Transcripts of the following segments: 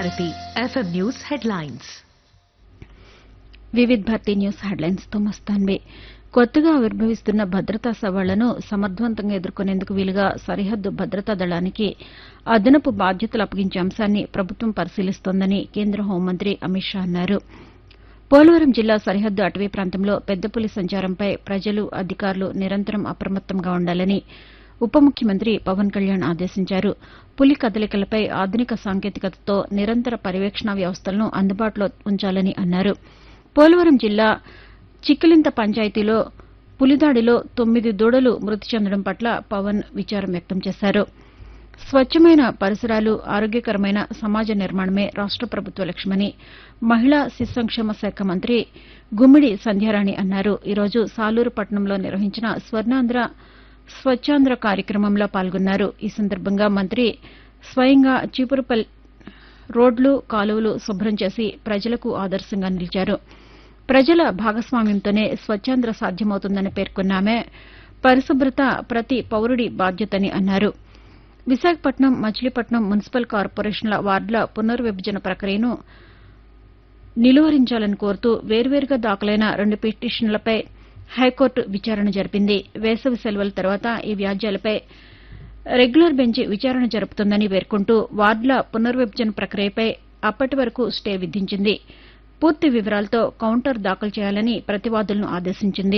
Bharati FM news headlines Vividh Bharati news headlines తో మస్తాన్వి కొత్తగా ఆవిర్భవిస్తున్న భద్రతా సవాళ్లను సమర్థవంతంగా ఎదుర్కొనేందుకు వీలుగా సరిహద్దు భద్రతా దళానికి అదనపు బాధ్యతలు అప్పగించే అంశాన్ని ప్రభుత్వం పరిశీలిస్తోందని కేంద్ర హోంమంత్రి అమిత్ షా అన్నారు పోలవరం జిల్లా సరిహద్దు అటవీ ప్రాంతంలో పెద్దపులి సంచారంపై ప్రజలు అధికారులు నిరంతరం అప్రమత్తంగా ఉండాలని ఉప ముఖ్యమంత్రి పవన్ కళ్యాణ్ ఆదేశించారు పులి కదలికలపై ఆధునిక సాంకేతికతతో నిరంతర పర్యవేక్షణ వ్యవస్థలను అందుబాటులో ఉంచాలని అన్నారు పోలవరం జిల్లా చిక్కలింత పంచాయతీలో పులిదాడిలో తొమ్మిది దూడలు మృతి చెందడం పట్ల పవన్ విచారం వ్యక్తం చేశారు స్వచ్ఛమైన పరిసరాలు ఆరోగ్యకరమైన సమాజ నిర్మాణమే రాష్ట ప్రభుత్వ లక్ష్యమని మహిళా శిశు సంక్షేమ శాఖ మంత్రి గుమ్మిడి సంధ్యారాణి అన్నారు ఈరోజు సాలూరు పట్టణంలో నిర్వహించిన స్వర్ణాంధ్ర స్వచ్ఛాంధ్ర కార్యక్రమంలో పాల్గొన్నారు ఈ సందర్భంగా మంత్రి స్వయంగా చీపురుపల్లి రోడ్లు కాలువలు శుభ్రం చేసి ప్రజలకు ఆదర్శంగా నిలిచారు ప్రజల భాగస్వామ్యంతోనే స్వచ్ఛాంధ్ర సాధ్యమవుతుందని పేర్కొన్న ఆమె పరిశుభ్రత ప్రతి పౌరుడి బాధ్యతని అన్నారు విశాఖపట్నం మచిలీపట్నం మున్సిపల్ కార్పొరేషన్ల వార్డుల పునర్విభజన ప్రక్రియను నిలువరించాలని కోరుతూ వేర్వేరుగా దాఖలైన రెండు పిటిషన్లపై హైకోర్టు విచారణ జరిపింది వేసవి సెలవుల తర్వాత ఈ వ్యాజ్యాలపై రెగ్యులర్ బెంచ్ విచారణ జరుపుతుందని పేర్కొంటూ వార్డుల పునర్విభజన ప్రక్రియపై అప్పటి వరకు స్టే విధించింది పూర్తి వివరాలతో కౌంటర్ దాఖలు చేయాలని ప్రతివాదులను ఆదేశించింది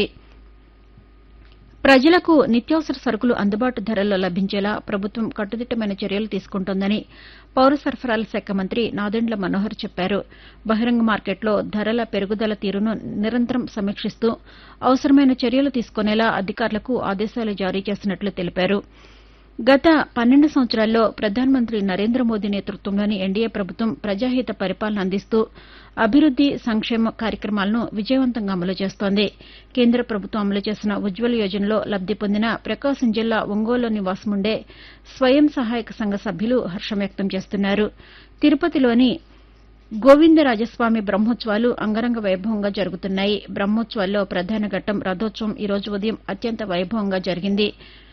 ప్రజలకు నిత్యావసర సరుకులు అందుబాటు ధరల్లో లభించేలా ప్రభుత్వం కట్టుదిట్టమైన చర్యలు తీసుకుంటోందని పౌర సరఫరాల శాఖ మంత్రి నాదెండ్ల మనోహర్ చెప్పారు బహిరంగ మార్కెట్లో ధరల పెరుగుదల తీరును నిరంతరం సమీక్షిస్తూ అవసరమైన చర్యలు తీసుకునేలా అధికారులకు ఆదేశాలు జారీ చేసినట్లు తెలిపారు గత పన్నెండు సంవత్సరాల్లో ప్రధానమంత్రి నరేంద్ర మోదీ నేతృత్వంలోని ఎన్డీఏ ప్రభుత్వం ప్రజాహిత పరిపాలన అందిస్తూ అభివృద్ది సంక్షేమ కార్యక్రమాలను విజయవంతంగా అమలు చేస్తోంది కేంద్ర ప్రభుత్వం అమలు చేసిన ఉజ్వల్ యోజనలో లబ్ది పొందిన ప్రకాశం జిల్లా ఒంగోలులో నివాసముండే స్వయం సహాయక సంఘ సభ్యులు హర్షం వ్యక్తం చేస్తున్నారు తిరుపతిలోని గోవిందరాజస్వామి బ్రహ్మోత్సవాలు అంగరంగ వైభవంగా జరుగుతున్నాయి బ్రహ్మోత్సవాల్లో ప్రధాన ఘట్టం రథోత్సవం ఈ రోజు ఉదయం అత్యంత వైభవంగా జరిగింది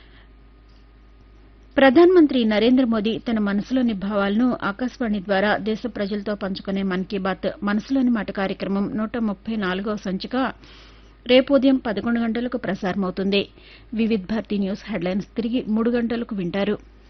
ప్రధానమంత్రి నరేంద్ర మోదీ తన మనసులోని భావాలను ఆకాశవాణి ద్వారా దేశ ప్రజలతో పంచుకునే మన్ కీ బాత్ మనసులోని మాట కార్యక్రమం నూట ముప్పై నాలుగవ సంచిక రేపు ఉదయం పదకొండు గంటలకు ప్రసారమవుతుంది వివిధ్ భారతి న్యూస్ హెడ్లైన్స్ తిరిగి మూడు గంటలకు వింటారు